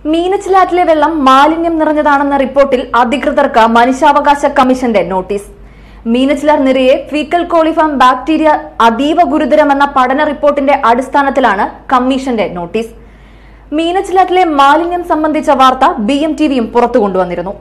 മീനച്ചിലാറ്റിലെ വെള്ളം മാലിന്യം നിറഞ്ഞതാണെന്ന റിപ്പോർട്ടിൽ അധികൃതർക്ക് മനുഷ്യാവകാശ കമ്മീഷന്റെ നോട്ടീസ് മീനച്ചിലാർ നിറയെ ഫീക്കൽ കോളിഫാം ബാക്ടീരിയ അതീവ ഗുരുതരമെന്ന പഠന റിപ്പോർട്ടിന്റെ അടിസ്ഥാനത്തിലാണ് കമ്മീഷന്റെ നോട്ടീസ് മീനച്ചിലാറ്റിലെ മാലിന്യം സംബന്ധിച്ച വാർത്ത ബി എം ടിവിയും പുറത്തു കൊണ്ടുവന്നിരുന്നു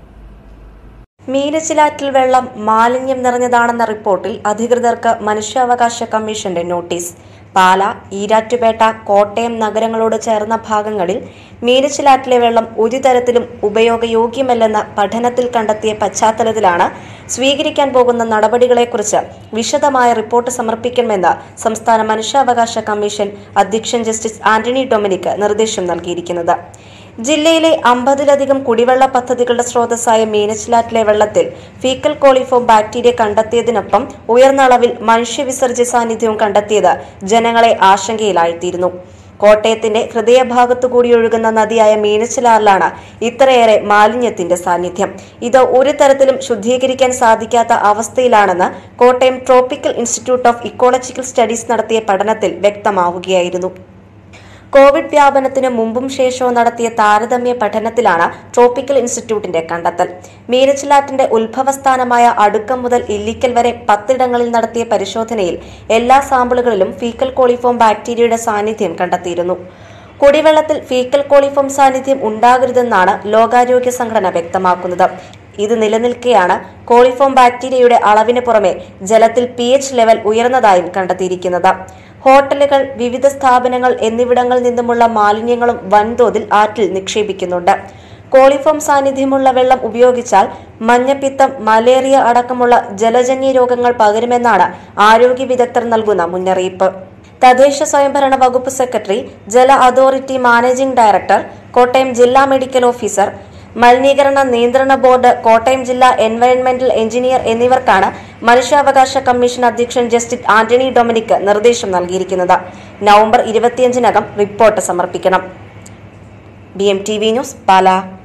മീനച്ചിലാറ്റിൽ വെള്ളം മാലിന്യം നിറഞ്ഞതാണെന്ന റിപ്പോർട്ടിൽ അധികൃതർക്ക് മനുഷ്യാവകാശ കമ്മീഷന്റെ നോട്ടീസ് പാല ഈരാറ്റുപേട്ട കോട്ടയം നഗരങ്ങളോട് ചേർന്ന ഭാഗങ്ങളിൽ മീനച്ചിലാറ്റിലെ വെള്ളം ഒരു തരത്തിലും ഉപയോഗയോഗ്യമല്ലെന്ന പഠനത്തിൽ കണ്ടെത്തിയ പശ്ചാത്തലത്തിലാണ് സ്വീകരിക്കാൻ പോകുന്ന നടപടികളെക്കുറിച്ച് വിശദമായ റിപ്പോർട്ട് സമർപ്പിക്കണമെന്ന് സംസ്ഥാന മനുഷ്യാവകാശ കമ്മീഷൻ അധ്യക്ഷൻ ജസ്റ്റിസ് ആന്റണി ഡൊമിനിക് നിർദ്ദേശം നൽകിയിരിക്കുന്നത് ജില്ലയിലെ അമ്പതിലധികം കുടിവെള്ള പദ്ധതികളുടെ സ്രോതസ്സായ മീനച്ചിലാറ്റിലെ വെള്ളത്തിൽ ഫീക്കൽ കോളിഫോം ബാക്ടീരിയ കണ്ടെത്തിയതിനൊപ്പം ഉയർന്ന അളവിൽ മനുഷ്യവിസർജ്യ സാന്നിധ്യവും കണ്ടെത്തിയത് ജനങ്ങളെ ആശങ്കയിലാഴ്ത്തിയിരുന്നു കോട്ടയത്തിന്റെ ഹൃദയഭാഗത്തുകൂടി ഒഴുകുന്ന നദിയായ മീനച്ചിലാറിലാണ് ഇത്രയേറെ മാലിന്യത്തിന്റെ സാന്നിധ്യം ഇത് ഒരു തരത്തിലും ശുദ്ധീകരിക്കാൻ സാധിക്കാത്ത അവസ്ഥയിലാണെന്ന് Kottayam tropical institute of ecological studies നടത്തിയ പഠനത്തിൽ വ്യക്തമാവുകയായിരുന്നു കോവിഡ് വ്യാപനത്തിന് മുമ്പും ശേഷവും നടത്തിയ താരതമ്യ പഠനത്തിലാണ് ട്രോപ്പിക്കൽ ഇൻസ്റ്റിറ്റ്യൂട്ടിന്റെ കണ്ടെത്തൽ മീനച്ചിലാറ്റിന്റെ ഉത്ഭവസ്ഥാനമായ അടുക്കം മുതൽ ഇല്ലിക്കൽ വരെ പത്തിടങ്ങളിൽ നടത്തിയ പരിശോധനയിൽ എല്ലാ സാമ്പിളുകളിലും ഫീക്കൽ കോളിഫോം ബാക്ടീരിയയുടെ സാന്നിധ്യം കണ്ടെത്തിയിരുന്നു കുടിവെള്ളത്തിൽ ഫീക്കൽ കോളിഫോം സാന്നിധ്യം ഉണ്ടാകരുതെന്നാണ് ലോകാരോഗ്യ സംഘടന വ്യക്തമാക്കുന്നത് ഇത് നിലനിൽക്കെയാണ് കോളിഫോം ബാക്ടീരിയയുടെ അളവിന് പുറമെ ജലത്തിൽ പി ലെവൽ ഉയർന്നതായും കണ്ടെത്തിയിരിക്കുന്നത് ഹോട്ടലുകൾ വിവിധ സ്ഥാപനങ്ങൾ എന്നിവിടങ്ങളിൽ നിന്നുമുള്ള മാലിന്യങ്ങളും വൻതോതിൽ ആറ്റിൽ നിക്ഷേപിക്കുന്നുണ്ട് കോളിഫോം സാന്നിധ്യമുള്ള വെള്ളം ഉപയോഗിച്ചാൽ മഞ്ഞപ്പിത്തം മലേറിയ അടക്കമുള്ള ജലജന്യ രോഗങ്ങൾ പകരുമെന്നാണ് ആരോഗ്യ വിദഗ്ധർ നൽകുന്ന മുന്നറിയിപ്പ് തദ്ദേശ സ്വയംഭരണ വകുപ്പ് സെക്രട്ടറി ജല അതോറിറ്റി മാനേജിംഗ് ഡയറക്ടർ കോട്ടയം ജില്ലാ മെഡിക്കൽ ഓഫീസർ മലിനീകരണ നിയന്ത്രണ ബോർഡ് കോട്ടയം ജില്ലാ എൻവയൺമെന്റൽ എഞ്ചിനീയർ എന്നിവർക്കാണ് മനുഷ്യാവകാശ കമ്മീഷൻ അധ്യക്ഷൻ ജസ്റ്റിസ് ആന്റണി ഡൊമിനിക് നിർദ്ദേശം നൽകിയിരിക്കുന്നത് നവംബർ ഇരുപത്തിയഞ്ചിനകം റിപ്പോർട്ട് സമർപ്പിക്കണം B M T V news Pala